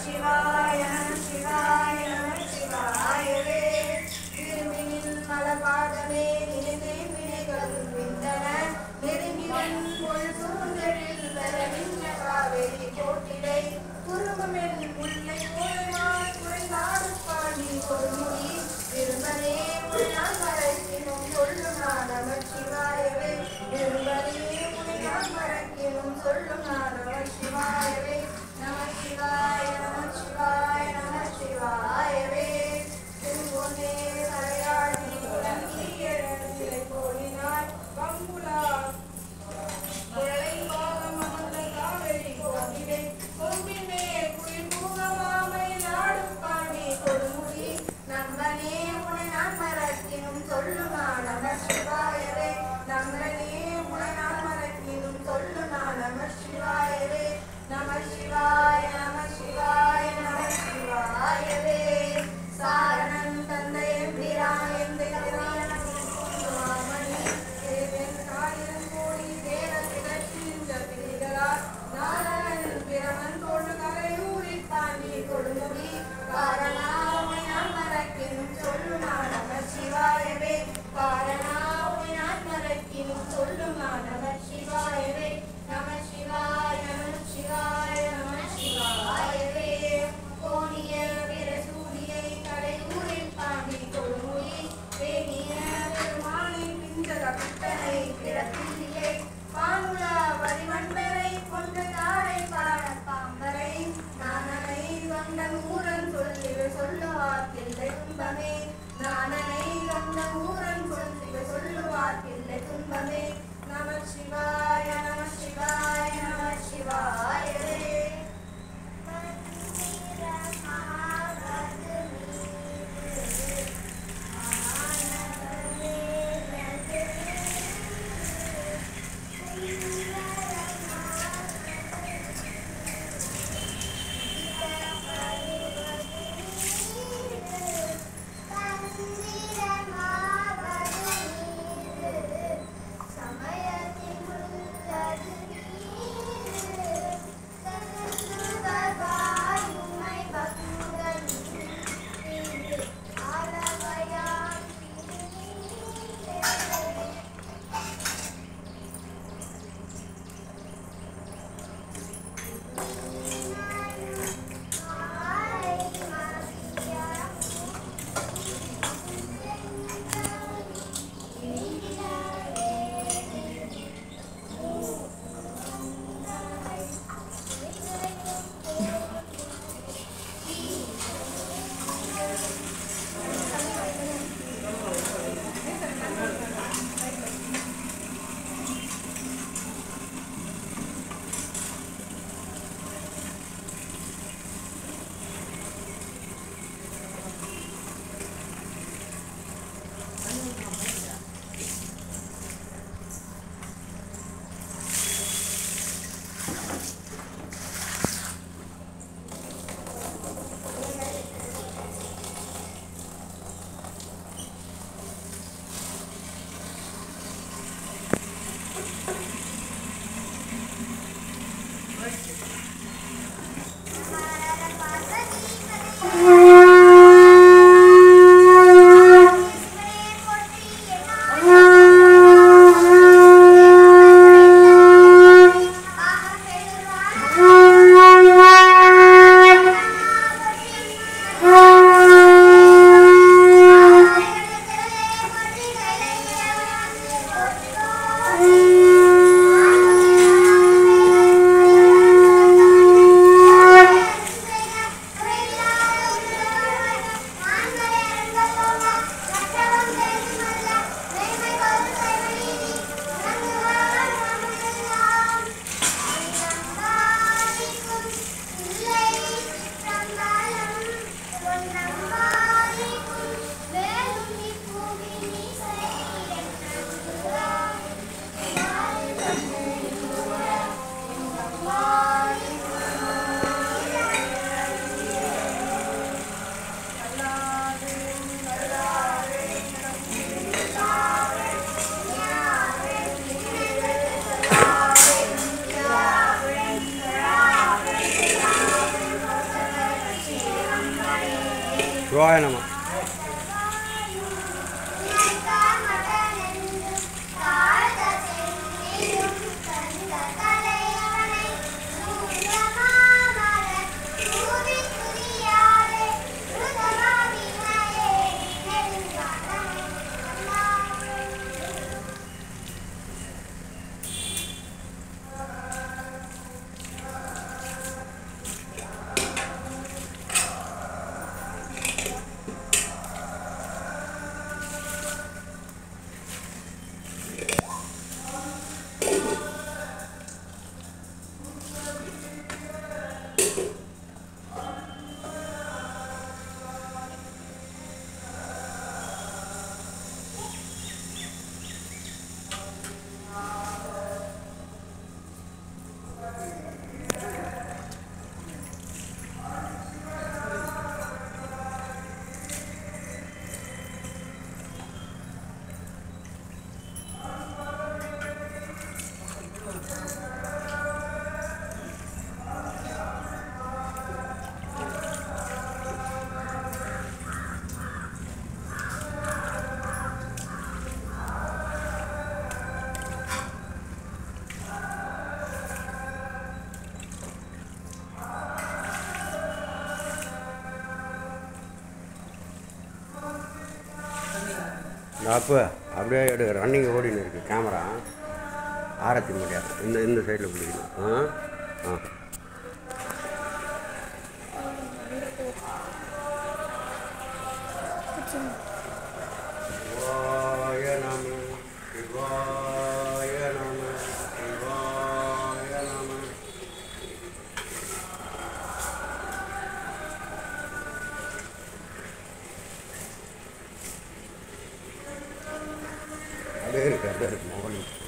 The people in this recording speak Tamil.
சிவாய நம சிவாய நம சிவாயவே திரும்பினில் மலபாதமே நினைந்தே வினைகளும் விந்தன நெருங்கினன் பொல் சூழ்ந்தழில் வரவின்ற காவேரி கோட்டிலை குறுகுமென் முல்லை கோய்மான் குறைந்தாடு பாடி கொடுமுடி திருமனே உள்நாள் மறைக்கினும் சொல்லும் நான் நம சிவாயவே திருமனே உள்நாள் மறைக்கினும் சொல்லும் நான் நம சிவாயவே நம சிவாய நம சிவாய நம சிவாயவே திரும்பொன்னே தலையாடி உலகி எழுந்திரை போயினாய் பங்குலா குழலை பாகம் அமர்ந்த காவிரி கோவிலை கொம்பின் மேல் குயில் பூங்கமாமை நாடும் பாடி கொடுமுடி நம்பனே உனை நான் மறக்கினும் சொல்லுமா நம சிவாயவே நம்பனே உனை நான் மறக்கினும் சொல்லுமா நம சிவாயவே நம சிவாய நம சிவாய நம சிவாயவே சாரணம் தந்தை எம்பிரான் மாமணி தேவன் ஆயிரம் கோடி தேவ திகழ்கின்ற பிரிகளார் நாரணன் பிரமன் தோடு கரையூரில் தாண்டி கொடுமுடி காரணாவை நான் மறக்கினும் சொல்லுமா நம சிவாயவே காரணாவை நான் மறக்கினும் சொல்லுமா நம சிவாயவே நம சிவாய நம சிவாய நம சிவாயவே கோணிய பிரசூரியை கடையூரில் தாண்டி கொடுமுடி வேணிய பெருமானை பிஞ்சக பித்தனை பிறப்பில்லையை பாங்குலா வரிவன்பரை கொண்டு தாரை பாட பாம்பரை நானனை வந்த ஊரன் சொல்லி சொல்லுவார்க்கில்லை துன்பமே நானனை வந்த ஊரன் சொல்லி சொல்லுவார்க்கில்லை துன்பமே நம சிவாய நம சிவாய நம சிவாயவே Thank you. சிவாய நம அப்போ அப்படியே எடு ரன்னிங் ஓடின்னு இருக்கு கேமரா ஆரத்தி முடியாது இந்த இந்த சைடில் பிடிக்கணும் ஆ ஆ சிவாய நம சிவாய நம சிவாய நம அப்படியே இருக்கு அப்படியே இருக்கு மொபைல்